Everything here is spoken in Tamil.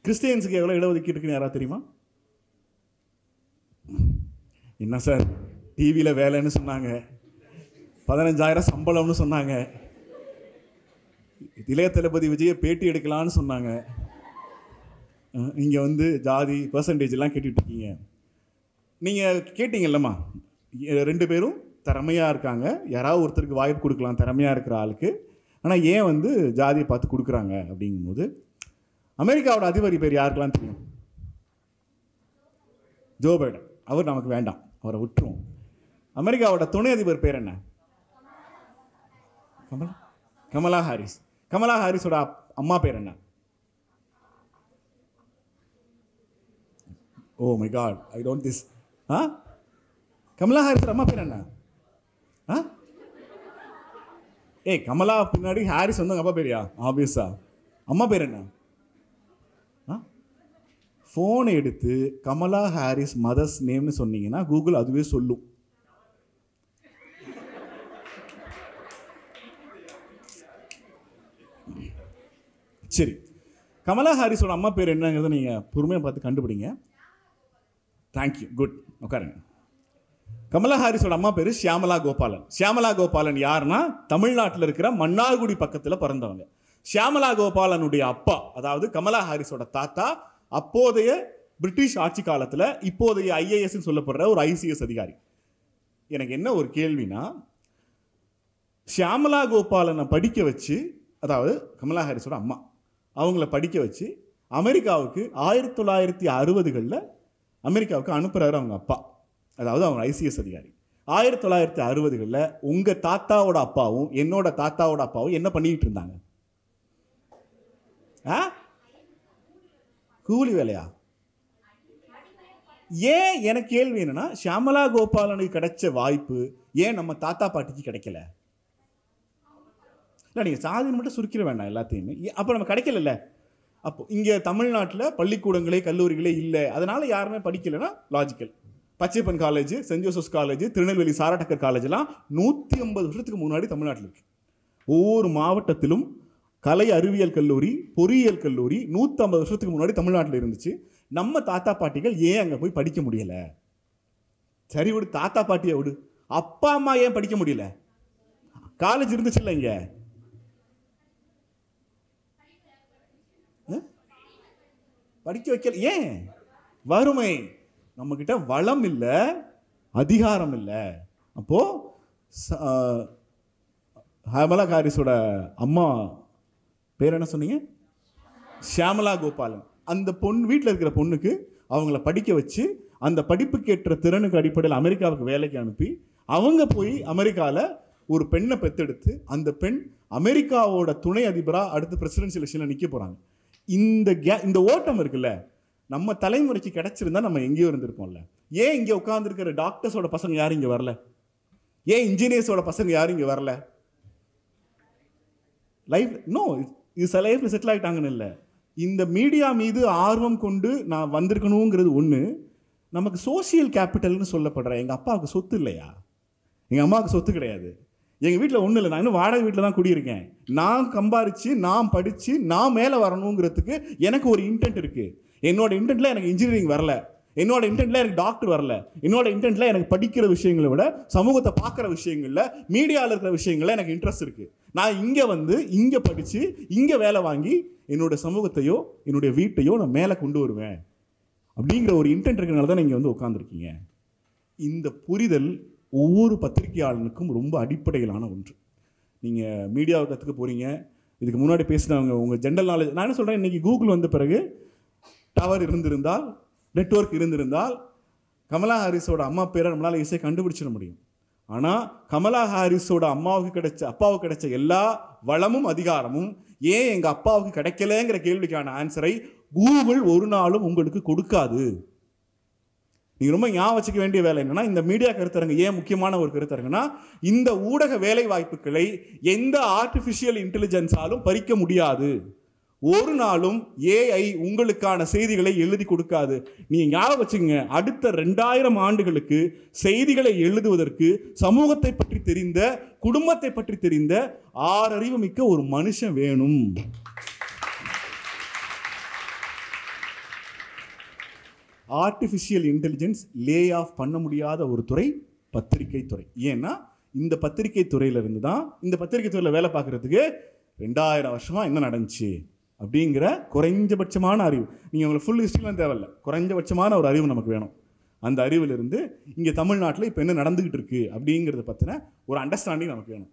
கிறிஸ்டியன்ஸுக்கு எவ்வளோ இடஒதுக்கீடு இருக்குன்னு யாராவது தெரியுமா என்ன சார் டிவியில் வேலைன்னு சொன்னாங்க பதினஞ்சாயிரம் சம்பளம்னு சொன்னாங்க இளைய தளபதி விஜயை பேட்டி எடுக்கலான்னு சொன்னாங்க இங்கே வந்து ஜாதி பர்சன்டேஜ் எல்லாம் கேட்டுட்டு இருக்கீங்க நீங்கள் கேட்டீங்கல்லம்மா எ- ரெண்டு பேரும் திறமையாக இருக்காங்க யாராவது ஒருத்தருக்கு வாய்ப்பு கொடுக்கலாம் திறமையாக இருக்கிற ஆளுக்கு ஆனால் ஏன் வந்து ஜாதியை பார்த்து கொடுக்குறாங்க அப்படிங்கும்போது அமெரிக்காவோட அதிபதி பேர் யாருக்கெல்லாம் தெரியும் ஜோ பைடன் அவர் நமக்கு வேண்டாம் அவரை விட்டுருவோம் அமெரிக்காவோட துணை அதிபர் பேர் என்ன கமலா கமலா ஹாரிஸ் கமலா ஹாரிஸோட அப்- அம்மா பேர் என்ன oh my god I don't this ah Kamala ஹாரிஸோட அம்மா பேர் என்ன ஆ ஏய் கமலா பின்னாடி ஹாரிஸ் வந்து அவங்க அப்பா பேரியா ஆப்வியஸா அம்மா பேர் என்ன ஆ ஃபோனை எடுத்து கமலா ஹாரிஸ் மதர்ஸ் நேம்னு சொன்னீங்கன்னா கூகுள் அதுவே சொல்லும் சரி கமலா ஹாரிஸோட அம்மா பேர் என்னங்கிறத நீங்கள் பொறுமையாக பார்த்து கண்டுபிடிங்க தேங்க்யூ குட் உட்காருங்க கமலா ஹாரிஸோட அம்மா பேர் ஷியாமலா கோபாலன் ஷியாமலா கோபாலன் யாருன்னா தமிழ்நாட்டில் இருக்கிற மன்னார்குடி பக்கத்தில் பிறந்தவங்க ஷியாமலா கோபாலனுடைய அப்பா அதாவது கமலா ஹாரிஸோட தாத்தா அப்போதைய பிரிட்டிஷ் ஆட்சி காலத்தில் இப்போதைய ஐஏஎஸ்ன்னு சொல்லப்படுற ஒரு ஐசிஎஸ் அதிகாரி எனக்கு என்ன ஒரு கேள்வினா ஷியாமலா கோபாலனை படிக்க வச்சு அதாவது கமலா ஹாரிஸோட அம்மா அவங்கள படிக்க வச்சு அமெரிக்காவுக்கு ஆயிரத்தி தொள்ளாயிரத்தி அறுபதுகளில் அமெரிக்காவுக்கு அனுப்புகிறாரு அவங்க அப்பா அதாவது அவங்க ஐசிஎஸ் அதிகாரி ஆயிரத்தி தொள்ளாயிரத்தி அறுபதுகளில் உங்கள் தாத்தாவோட அப்பாவும் என்னோட தாத்தாவோட அப்பாவும் என்ன பண்ணிக்கிட்டு இருந்தாங்க ஆ கூலி வேலையா ஏன் எனக்கு கேள்வி என்னன்னா ஷியாமலா கோபாலனுக்கு கிடைச்ச வாய்ப்பு ஏன் நம்ம தாத்தா பாட்டிக்கு கிடைக்கல இல்லை நீங்கள் சாதின்னு மட்டும் சுருக்கிட வேண்டாம் எல்லாத்தையுமே ஏ- அப்போ நம்ம கிடைக்கலல்ல அப்போ இங்கே தமிழ்நாட்டில் பள்ளிக்கூடங்களே கல்லூரிகளே இல்லை அதனால யாருமே படிக்கலைன்னா logical Pachaiyappan college St Joseph's college Tirunelveli Sarah Tucker காலேஜ்லாம் நூற்றி ஐம்பது வருஷத்துக்கு முன்னாடி தமிழ்நாட்டில் இருக்கு ஒவ்வொரு மாவட்டத்திலும் கலை அறிவியல் கல்லூரி பொறியியல் கல்லூரி நூற்றம்பது வருஷத்துக்கு முன்னாடி தமிழ்நாட்டில் இருந்துச்சு நம்ம தாத்தா பாட்டிகள் ஏன் அங்கே போய் படிக்க முடியல சரி விடு தாத்தா பாட்டியை விடு அப்பா அம்மா ஏன் படிக்க முடியல காலேஜ் இருந்துச்சுல்ல இங்க ஆ? படிக்க வைக்கல ஏன் வறுமை நம்ம கிட்ட வளம் இல்லை அதிகாரம் இல்லை அப்போ ச- ஆ, ஹேமலா ஹாரிஸோட அம்மா பேர் என்ன சொன்னீங்க ஷியாமலா கோபாலன் அந்த பொண்ணு வீட்டில் இருக்கிற பொண்ணுக்கு அவங்கள படிக்க வச்சு அந்த படிப்புக்கேற்ற திறனுக்கு அடிப்படையில் அமெரிக்காவுக்கு வேலைக்கு அனுப்பி அவங்க போய் அமெரிக்காவில் ஒரு பெண்ணை பெத்தெடுத்து அந்த பெண் அமெரிக்காவோட துணை அதிபராக அடுத்து பிரசிடென்ஷியல் எலெக்ஷனில் நிற்க போகிறாங்க இந்த கே இந்த ஓட்டம் இருக்குல்ல நம்ம தலைமுறைக்கு கிடைச்சிருந்தா நம்ம எங்கேயோ இருந்திருப்போம்ல ஏன் இங்கே உட்காந்துருக்கிற டாக்டர்ஸோட பசங்க யாரும் இங்கே வரல ஏன் இன்ஜினியர்ஸோட பசங்க யாரும் இங்கே வரல லைஃப் நோ இது சில லைஃப்ல செட்டில் ஆகிட்டாங்கன்னு இல்லை இந்த மீடியா மீது ஆர்வம் கொண்டு நான் வந்திருக்கணுங்கிறது ஒன்று நமக்கு சோஷியல் கேபிட்டல்னு சொல்லப்படுற எங்கள் அப்பாவுக்கு சொத்து இல்லையா எங்கள் அம்மாவுக்கு சொத்து கிடையாது எங்கள் வீட்டில் ஒன்றும் இல்லை நான் இன்னும் வாடகை வீட்டில் தான் குடியிருக்கேன் நான் சம்பாரிச்சு நான் படித்து நான் மேலே வரணுங்கிறதுக்கு எனக்கு ஒரு இன்டென்ட் இருக்குது என்னோட இன்டென்ட்டில் எனக்கு இன்ஜினியரிங் வரல என்னோட இன்டென்ட்ல எனக்கு டாக்டர் வரல என்னோட இன்டென்ட்ல எனக்கு படிக்கிற விஷயங்களை விட சமூகத்தை பார்க்குற விஷயங்கள்ல மீடியாவில் இருக்கிற விஷயங்கள்ல எனக்கு இன்ட்ரெஸ்ட் இருக்கு நான் இங்கே வந்து இங்கே படித்து இங்கே வேலை வாங்கி என்னோட சமூகத்தையோ என்னுடைய வீட்டையோ நான் மேலே கொண்டு வருவேன் அப்படிங்கிற ஒரு இன்டென்ட் இருக்கிறனால தான் நீங்கள் வந்து உட்காந்துருக்கீங்க இந்த புரிதல் ஒவ்வொரு பத்திரிகையாளனுக்கும் ரொம்ப அடிப்படையிலான ஒன்று நீங்கள் மீடியாவை கற்றுக்க போகிறீங்க இதுக்கு முன்னாடி பேசினவங்க உங்கள் ஜென்ரல் நாலேஜ் நான் என்ன சொல்கிறேன் இன்றைக்கி கூகுள் வந்த பிறகு டவர் இருந்திருந்தால் நெட்வொர்க் இருந்திருந்தால் கமலா ஹாரிஸோட அம்மா பேரை நம்மளால் ஈஸியாக கண்டுபிடிச்சிட முடியும் ஆனால் கமலா ஹாரிஸோட அம்மாவுக்கு கிடைச்ச அப்பாவுக்கு கிடைச்ச எல்லா வளமும் அதிகாரமும் ஏன் எங்கள் அப்பாவுக்கு கிடைக்கலங்கிற கேள்விக்கான ஆன்சரை கூகுள் ஒரு நாளும் உங்களுக்கு கொடுக்காது நீங்க ரொம்ப ஞாபகம் வச்சுக்க வேண்டிய வேலை என்னன்னா இந்த மீடியா கருத்தரங்கு ஏன் முக்கியமான ஒரு கருத்தரங்குனா இந்த ஊடக வேலை வாய்ப்புகளை எந்த ஆர்டிஃபிஷியல் இன்டெலிஜென்ஸாலும் பறிக்க முடியாது ஒரு நாளும் ஏஐ உங்களுக்கான செய்திகளை எழுதி கொடுக்காது நீங்க ஞாபகம் வச்சுக்கங்க அடுத்த ரெண்டாயிரம் ஆண்டுகளுக்கு செய்திகளை எழுதுவதற்கு சமூகத்தை பற்றி தெரிந்த குடும்பத்தை பற்றி தெரிந்த ஆறறிவு மிக்க ஒரு மனுஷன் வேணும் இந்த ஊடக வேலை வாய்ப்புகளை எந்த ஆர்டிஃபிஷியல் இன்டெலிஜென்ஸாலும் பறிக்க முடியாது ஒரு நாளும் ஏஐ உங்களுக்கான செய்திகளை எழுதி கொடுக்காது நீங்க ஞாபகம் வச்சுக்கங்க அடுத்த ரெண்டாயிரம் ஆண்டுகளுக்கு செய்திகளை எழுதுவதற்கு சமூகத்தை பற்றி தெரிந்த குடும்பத்தை பற்றி தெரிந்த ஆறறிவு மிக்க ஒரு மனுஷன் வேணும் ஆர்டிஃபிஷியல் இன்டெலிஜென்ஸ் லே ஆஃப் பண்ண முடியாத ஒரு துறை பத்திரிகை துறை ஏன்னா இந்த பத்திரிகை துறையிலிருந்து தான் இந்த பத்திரிகை துறையில் வேலை பார்க்குறதுக்கு ரெண்டாயிரம் வருஷமாக என்ன நடந்துச்சு அப்படிங்கிற குறைஞ்சபட்சமான அறிவு நீங்கள் உங்களுக்கு ஃபுல் ஹிஸ்ட்ரிலாம் தேவையில்ல குறைஞ்சபட்சமான ஒரு அறிவு நமக்கு வேணும் அந்த அறிவிலிருந்து இங்கே தமிழ்நாட்டில் இப்போ என்ன நடந்துக்கிட்டு இருக்கு அப்படிங்கிறத பற்றின ஒரு அண்டர்ஸ்டாண்டிங் நமக்கு வேணும்